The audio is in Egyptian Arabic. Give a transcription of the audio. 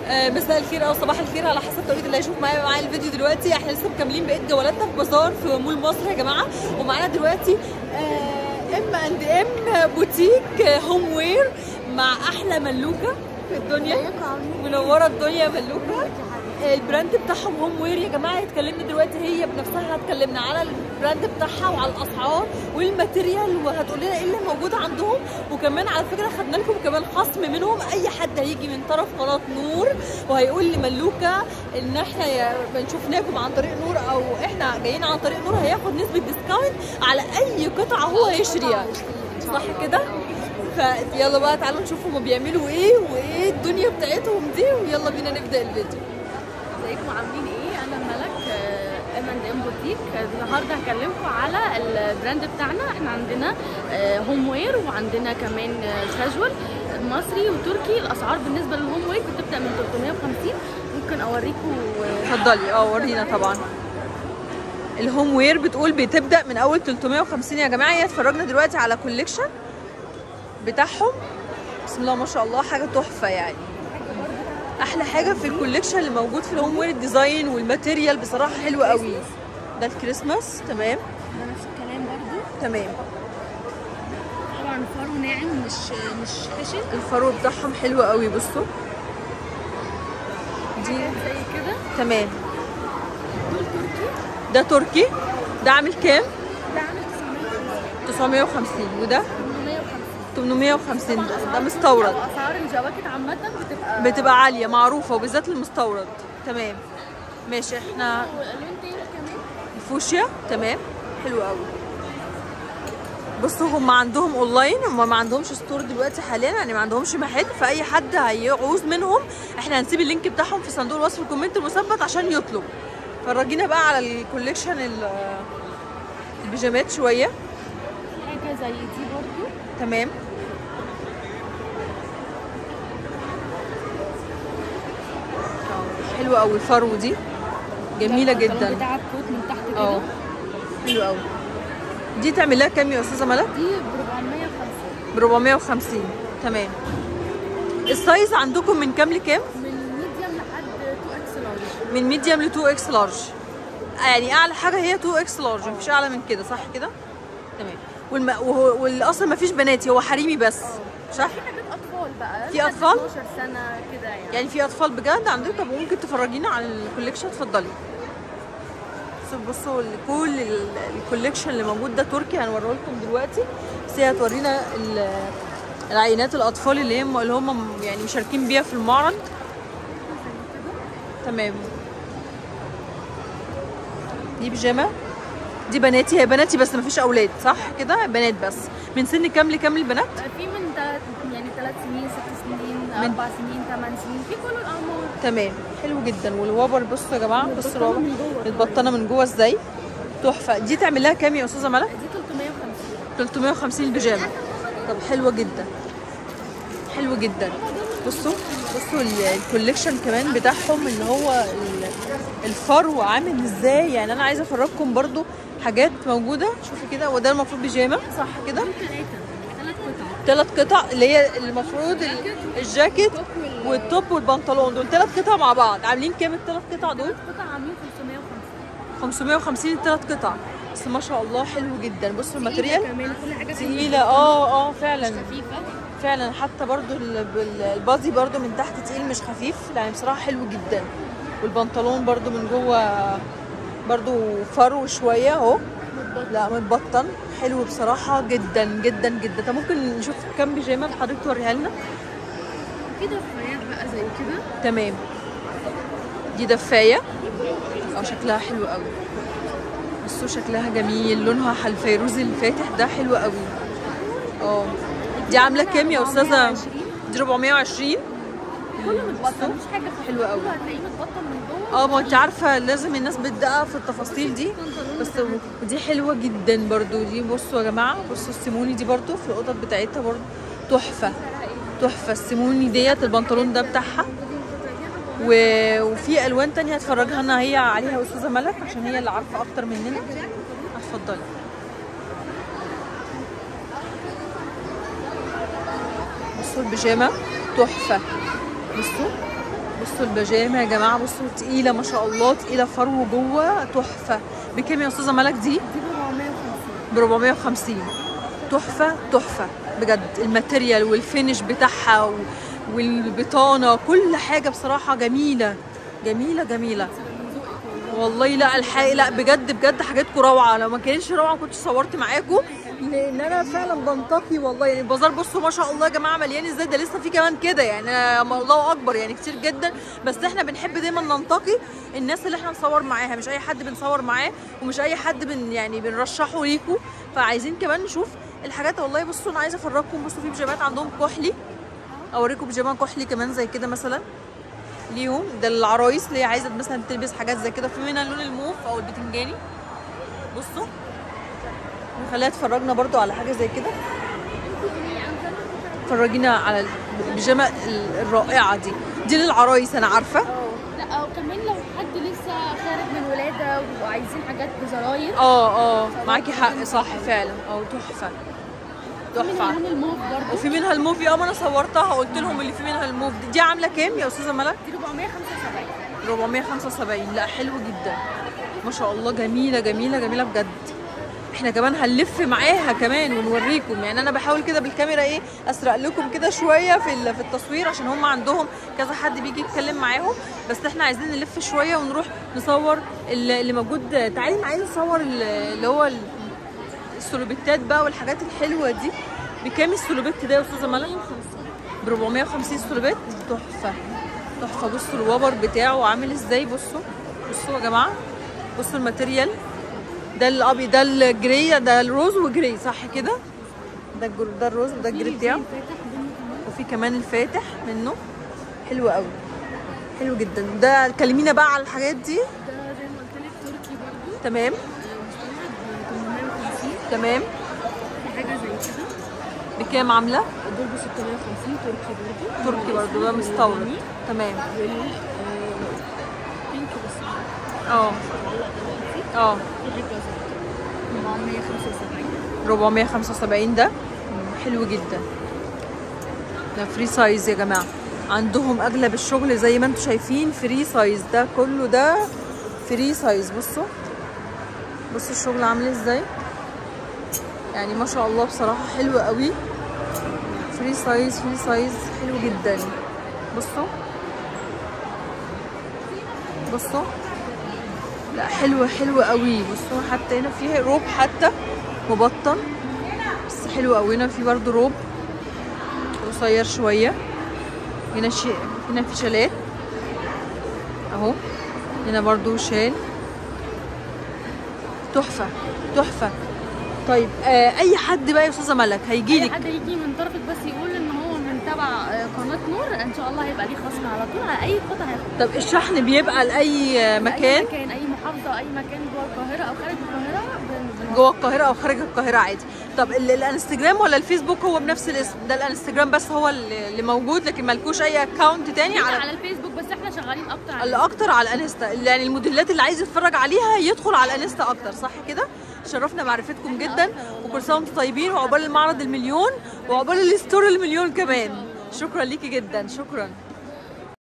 آه، مساء الخير او صباح الخير على حسب توقيت اللي هيشوف معايا معايا الفيديو دلوقتي احنا لسه مكملين بقيه جولاتنا في بازار في مول مصر يا جماعه ومعانا دلوقتي ام اند ام بوتيك آه، هوم وير مع احلى ملوكه في الدنيا منوره الدنيا ملوكه البراند بتاعهم هوم وير يا جماعه اتكلمنا دلوقتي هي بنفسها هتكلمنا على البراند بتاعها وعلى الاسعار والماتيريال وهتقول لنا ايه اللي موجود عندهم وكمان على فكره خدنا لكم كمان خصم منهم اي حد هيجي من طرف قناه نور وهيقول لملوكه ان احنا يا- شفناكم عن طريق نور او احنا جايين عن طريق نور هياخد نسبه ديسكاونت على اي قطعه هو هيشتريها صح كده؟ فيلا بقى تعالوا نشوف هما بيعملوا ايه وايه الدنيا بتاعتهم دي ويلا بينا نبدا الفيديو ازيكم عاملين ايه انا ملك ام اند ام بوتيك النهارده هكلمكم على البراند بتاعنا احنا عندنا هوم وير وعندنا كمان كاجوال مصري وتركي الاسعار بالنسبه للهوم وير بتبدا من 350 ممكن اوريكم آه، اتفضلي اه ورينا طبعا الهوم وير بتقول بتبدا من اول 350 يا جماعه هي اتفرجنا دلوقتي على كوليكشن بتاعهم بسم الله ما شاء الله حاجه تحفه يعني احلى حاجه في الكوليكشن اللي موجود في الهوم وير الديزاين والماتيريال بصراحه حلو قوي ده الكريسماس تمام ده نفس الكلام برضو تمام طبعا فرو ناعم مش مش خشن الفرو بتاعهم حلو قوي بصوا دي زي كده تمام دول تركي ده تركي ده عامل كام ده عامل 950 950 وده 850 850 ده, ده مستورد اسعار الجواكت عامه بتبقى بتبقى عاليه معروفه وبالذات المستورد تمام ماشي احنا والوان تاني كمان الفوشيا تمام حلو قوي بصوا هم عندهم اونلاين هم ما عندهمش ستور دلوقتي حاليا يعني ما عندهمش محل فاي حد هيعوز منهم احنا هنسيب اللينك بتاعهم في صندوق الوصف الكومنت المثبت عشان يطلب فرجينا بقى على الكوليكشن ال- البيجامات شويه حاجه زي دي برضو تمام آه، حلوه قوي الفرو دي جميله ده البنطلون جدا بتاع الكوت من تحت كده اه حلو قوي دي تعمل لها كام يا استاذه ملك دي ب 450 ب 450 تمام السايز عندكم من كام لكام من ميديم لحد 2 اكس لارج من ميديوم ل 2 اكس لارج يعني اعلى حاجه هي 2 اكس لارج مفيش اعلى من كده صح كده تمام والم... وهو... والاصل مفيش بناتي هو حريمي بس صح في حاجات اطفال بقى في لحد أطفال؟ 12 سنه كده يعني يعني في اطفال بجد عندك طب ممكن تفرجينا على الكوليكشن اتفضلي بصوا بصوا ال- كل ال- الكوليكشن اللي موجود ده تركي هنوريه لكم دلوقتي بس هي هتورينا ال- العينات الاطفال اللي هم اللي هم يعني مشاركين بيها في المعرض تمام دي بيجامه دي بناتي هي بناتي بس مفيش اولاد صح كده بنات بس من سن كام لكام البنات في من تلات يعني 3 سنين 6 سنين من- 4 سنين 8 سنين في كل الاعمار تمام حلو جدا والوبر بصوا يا جماعه بصوا متبطنة الوبر من جوه. متبطنه من جوه ازاي تحفه دي تعمل لها كام يا استاذه ملك دي 350 350 البيجامه طب حلوه جدا حلو جدا بصوا بصوا ال- الكوليكشن كمان بتاعهم اللي هو ال- الفرو عامل ازاي يعني انا عايزه افرجكم برضو حاجات موجوده شوفي كده وده المفروض بيجامه صح كده دول ثلاثه ثلاث قطع ثلاث قطع اللي هي المفروض ال- الجاكيت والتوب والبنطلون دول ثلاث قطع مع بعض عاملين كام الثلاث قطع دول ثلاث قطع عاملين 550 550 الثلاث قطع بس ما شاء الله حلو جدا بصوا الماتريال كمان كل حاجه تقيلة اه اه فعلا خفيفه فعلا حتى برضو ال- بال- البادي برضو من تحت تقيل مش خفيف يعني بصراحة حلو جدا والبنطلون برضو من جوه برضو فرو شوية اهو لا متبطن حلو بصراحة جدا جدا جدا طب ممكن نشوف كام بيجامة حضرتك توريها لنا في دفايات بقى زي كده تمام دي دفاية اه شكلها حلو قوي بصوا شكلها جميل لونها الفيروزي الفاتح ده حلو قوي اه دي عاملة كام يا استاذة 420. دي 420 كله متبطن مش حاجه خفيفة. حلو قوي. كله هتلاقيه متبطن من جوه اه ما انت عارفه لازم الناس بتدقق في التفاصيل دي بس ودي حلوه جدا برضو دي بصوا يا جماعه بصوا السيموني دي برضو في القطط بتاعتها برضو تحفه تحفه السيموني ديت البنطلون ده بتاعها و... وفي الوان تانية هتفرجها لنا هي عليها استاذه ملك عشان هي اللي عارفه اكتر مننا اتفضلي بصوا البيجامه تحفه بصوا بصوا البيجامه يا جماعه بصوا تقيله ما شاء الله تقيله فرو جوه تحفه بكام يا استاذه ملك دي دي ب 450 ب 450 تحفه تحفه بجد الماتيريال والفينش بتاعها و- والبطانه كل حاجه بصراحه جميله جميله جميله والله لا الحقيقه لا بجد بجد حاجاتكم روعه لو ما كانتش روعه كنت صورت معاكم لان انا فعلا بنتقي والله يعني البازار بصوا ما شاء الله يا جماعه مليان ازاي ده لسه في كمان كده يعني أنا ما الله اكبر يعني كتير جدا بس احنا بنحب دايما ننتقي الناس اللي احنا نصور معاها مش اي حد بنصور معاه ومش اي حد بن يعني بنرشحه ليكم فعايزين كمان نشوف الحاجات والله بصوا انا عايزه افرجكم بصوا في بيجامات عندهم كحلي اوريكم بيجامه كحلي كمان زي كده مثلا ليهم ده العرايس اللي هي عايزه مثلا تلبس حاجات زي كده في منها اللون الموف او البتنجاني بصوا نخليها تفرجنا برضو على حاجه زي كده فرجينا على البيجامه ال- الرائعه دي دي للعرايس انا عارفه لا وكمان لو حد لسه خارج من ولاده وعايزين حاجات بزراير اه اه معاكي حق صح فعلا اه تحفه من تحفه اللون الموف برضه وفي منها الموفي اه ما انا صورتها قلت لهم اللي في منها الموف دي, دي عامله كام يا استاذه ملك دي 475 475 لا حلو جدا ما شاء الله جميله جميله جميله بجد احنا كمان هنلف معاها كمان ونوريكم يعني انا بحاول كده بالكاميرا ايه اسرق لكم كده شويه في ال- في التصوير عشان هم عندهم كذا حد بيجي يتكلم معاهم بس احنا عايزين نلف شويه ونروح نصور ال- اللي موجود تعالي معايا نصور ال- اللي هو ال- السلوبيتات بقى والحاجات الحلوه دي بكام السلوبيت ده يا استاذه ملك ب 450 سلوبيت تحفه تحفه بصوا الوبر بتاعه عامل ازاي بصوا بصوا يا جماعه بصوا الماتيريال ده الابيض ده الجري ده الروز وجري صح كده ده الجر... ده الروز وده الجري بتاعه وفي كمان الفاتح منه حلو قوي حلو جدا ده كلمينا بقى على الحاجات دي ده زي ما قلت لك تركي برضه تمام مستورد ب 850 تمام في حاجه زي كده بكام عامله دول ب 650 تركي برضه تركي برضو ده مستورد تمام وال آه، بينك بس اه اه في حاجه زي كده 475 475 ده مم، حلو جدا ده فري سايز يا جماعه عندهم اغلب الشغل زي ما انتم شايفين فري سايز ده كله ده فري سايز بصوا بصوا الشغل عامل ازاي يعني ما شاء الله بصراحه حلو قوي فري سايز فري سايز حلو جدا بصوا بصوا لا حلوة حلوة قوي بصوا حتى هنا فيها روب حتى مبطن بس حلو قوي هنا في برضو روب قصير شوية هنا شي... هنا في شالات اهو هنا برضو شال تحفة تحفة طيب آه اي حد بقى يا استاذة ملك هيجي اي لك حد يجي من طرفك بس يقول ان هو من تبع آه، قناه نور ان شاء الله هيبقى ليه خصم على طول على اي قطعه هياخد طب الشحن بيبقى لاي آه، اي مكان مكان اي محافظه اي مكان جوه القاهره او خارج القاهره بن- بن- جوه القاهرة أو خارج القاهرة عادي طب ال- الانستجرام ولا الفيسبوك هو بنفس الاسم ده الانستجرام بس هو اللي اللي موجود لكن مالكوش أي أكاونت تاني على, على على الفيسبوك بس احنا شغالين اكتر على اللي أكتر على الانستا يعني الموديلات اللي عايز يتفرج عليها يدخل على الانستا أكتر صح كده شرفنا معرفتكم جدا وكل سنة وانتم طيبين وعقبال المعرض المليون وعقبال الستور المليون كمان شكرا ليكي جدا شكرا